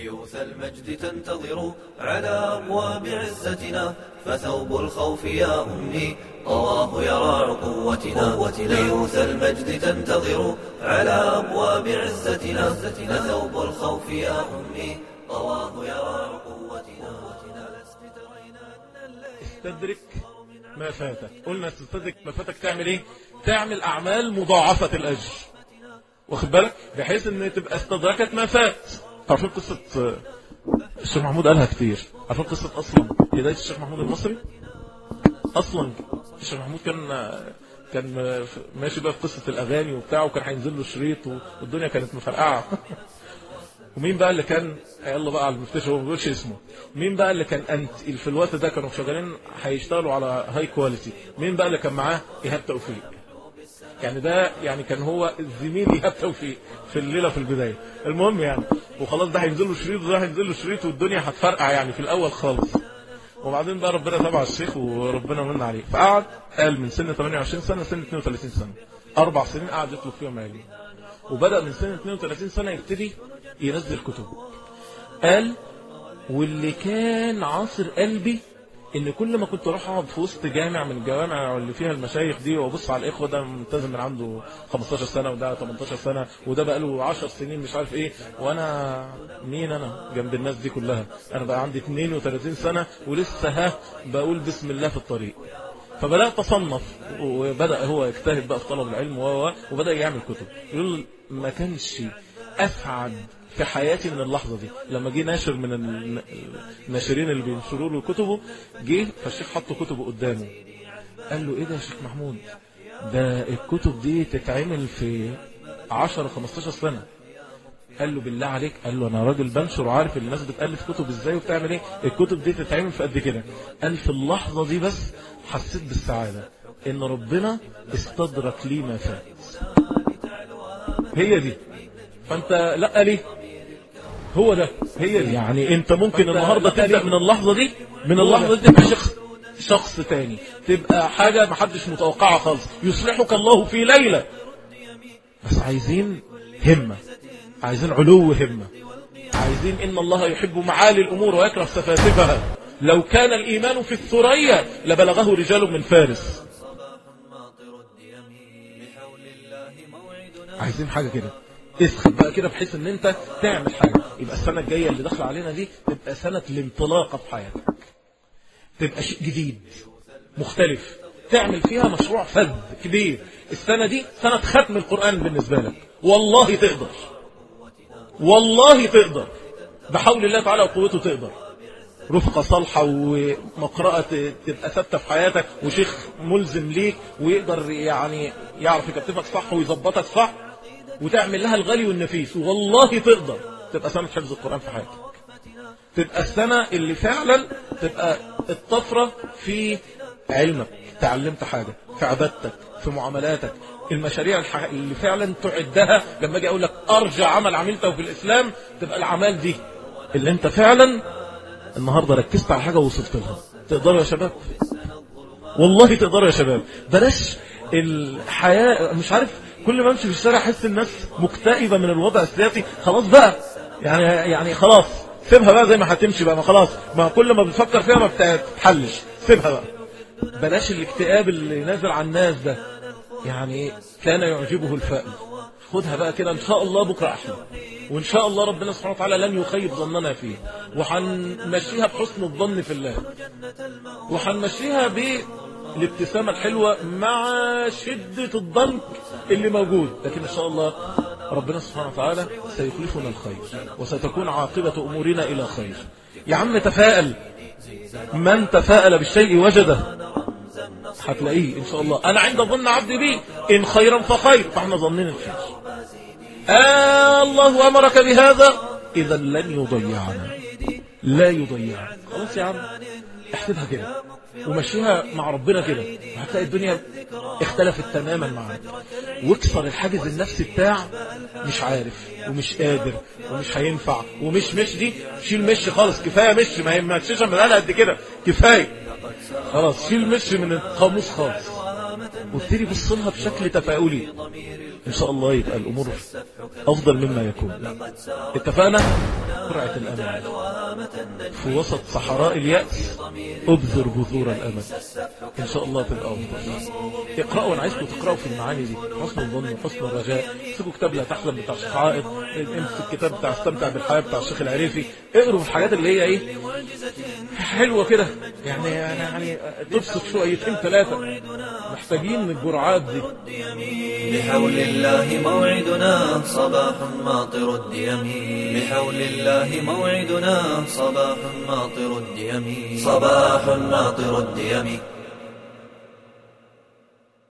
ليوث المجد تنتظر على أبواب عزتنا فثوب الخوف يا أمي طواه يرى قوتنا ليوث المجد تنتظر على أبواب عزتنا فثوب الخوف يا أمي طواه يرى قوتنا لست ترين أن الليل استدرك ما فاتك قلنا تستدرك ما فاتك تعمل ايه تعمل اعمال مضاعفة الاجر واخد بالك بحيث ان تبقى استدركت ما فات عارفين قصة آه، الشيخ محمود قالها كتير عارفين قصة اصلا بداية الشيخ محمود المصري اصلا الشيخ محمود كان آه، كان آه، ماشي بقى في قصة الاغاني وبتاع وكان هينزل له شريط والدنيا كانت مفرقعة ومين بقى اللي كان يلا بقى على المفتش هو ما بيقولش اسمه مين بقى اللي كان انت في الوقت ده كانوا شغالين هيشتغلوا على هاي كواليتي مين بقى اللي كان معاه ايهاب توفيق يعني ده يعني كان هو زميل ايهاب توفيق في الليله في البدايه المهم يعني وخلاص ده هينزل له شريط وده هينزل له شريط والدنيا هتفرقع يعني في الاول خالص وبعدين بقى ربنا تبع الشيخ وربنا من عليه فقعد قال من سن 28 سنه سن 32 سنه اربع سنين قعد يطلب فيهم علم وبدا من سن 32 سنه يبتدي ينزل كتب قال واللي كان عاصر قلبي ان كل ما كنت اروح اقعد في وسط جامع من الجوامع اللي فيها المشايخ دي وابص على الاخوه ده ملتزم من عنده 15 سنه وده 18 سنه وده بقى له 10 سنين مش عارف ايه وانا مين انا جنب الناس دي كلها انا بقى عندي 32 سنه ولسه ها بقول بسم الله في الطريق فبدات اصنف وبدا هو يجتهد بقى في طلب العلم و وبدا يعمل كتب يقول ما كانش اسعد في حياتي من اللحظة دي لما جه ناشر من الناشرين اللي بينشروا له كتبه جه فالشيخ حط كتبه قدامه قال له ايه ده يا شيخ محمود ده الكتب دي تتعمل في 10 15 سنة قال له بالله عليك قال له انا راجل بنشر وعارف الناس بتالف كتب ازاي وبتعمل ايه الكتب دي تتعمل في قد كده قال في اللحظه دي بس حسيت بالسعاده ان ربنا استدرك لي ما فات هي دي فانت لا ليه هو ده هي دي يعني انت ممكن النهارده تبدا من اللحظه دي من اللحظه دي تبقى شخص شخص تاني تبقى حاجه ما حدش متوقعها خالص يصلحك الله في ليله بس عايزين همه عايزين علو همه عايزين ان الله يحب معالي الامور ويكره سفاسفها لو كان الايمان في الثريا لبلغه رجال من فارس عايزين حاجه كده اسخن بقى كده بحيث ان انت تعمل حاجة يبقى السنة الجاية اللي داخله علينا دي تبقى سنة الانطلاقة في حياتك تبقى شيء جديد مختلف تعمل فيها مشروع فذ كبير السنة دي سنة ختم القرآن بالنسبة لك والله تقدر والله تقدر بحول الله تعالى وقوته تقدر رفقة صالحة ومقرأة تبقى ثابتة في حياتك وشيخ ملزم ليك ويقدر يعني يعرف يكتفك صح ويظبطك صح وتعمل لها الغالي والنفيس والله تقدر تبقى سنة حفظ القرآن في حياتك تبقى السنة اللي فعلا تبقى الطفرة في علمك تعلمت حاجة في عبادتك في معاملاتك المشاريع اللي فعلا تعدها لما اجي اقول لك ارجع عمل عملته في الاسلام تبقى الاعمال دي اللي انت فعلا النهارده ركزت على حاجه ووصلت لها تقدروا يا شباب والله تقدروا يا شباب بلاش الحياه مش عارف كل ما امشي في الشارع احس الناس مكتئبه من الوضع السياسي خلاص بقى يعني يعني خلاص سيبها بقى زي ما هتمشي بقى ما خلاص ما كل ما بتفكر فيها ما بتتحلش سيبها بقى بلاش الاكتئاب اللي نازل على الناس ده يعني كان يعجبه الفأل خدها بقى كده ان شاء الله بكره احلى وان شاء الله ربنا سبحانه وتعالى لن يخيب ظننا فيه وحنمشيها بحسن الظن في الله وحنمشيها بالابتسامة الحلوة مع شدة الضنك اللي موجود لكن ان شاء الله ربنا سبحانه وتعالى سيخلفنا الخير وستكون عاقبة امورنا الى خير يا عم تفائل من تفاءل بالشيء وجده هتلاقيه ان شاء الله انا عند ظن عبدي بي ان خيرا فخير فاحنا ظنين الخير آه الله امرك بهذا اذا لن يضيعنا لا يضيعنا خلاص يا عم احسبها كده ومشيها مع ربنا كده وهتلاقي الدنيا اختلفت تماما معاك واكسر الحاجز النفسي بتاع مش عارف ومش قادر ومش هينفع ومش مش دي شيل مش خالص كفايه مش ما هي ما تشيش من قد كده كفايه خلاص شيل مش من القاموس خالص وابتدي بص لها بشكل تفاؤلي إن شاء الله يبقى الأمور أفضل مما يكون اتفقنا قرعة الأمل في وسط صحراء اليأس أبذر بذور الأمل إن شاء الله تبقى أفضل اقرأوا أنا عايزكم تقرأوا في المعاني دي حسن الظن حسن الرجاء امسكوا كتاب لا تحزن بتاع الشيخ عائد امسك الكتاب بتاع استمتع بالحياة بتاع الشيخ العريفي اقروا في الحاجات اللي هي ايه حلوة كده يعني يعني تبسط شويتين ثلاثة محتاجين الجرعات دي بحول الله موعدنا صباح ماطر الديم بحول الله موعدنا صباح ماطر الديم صباح ماطر الديم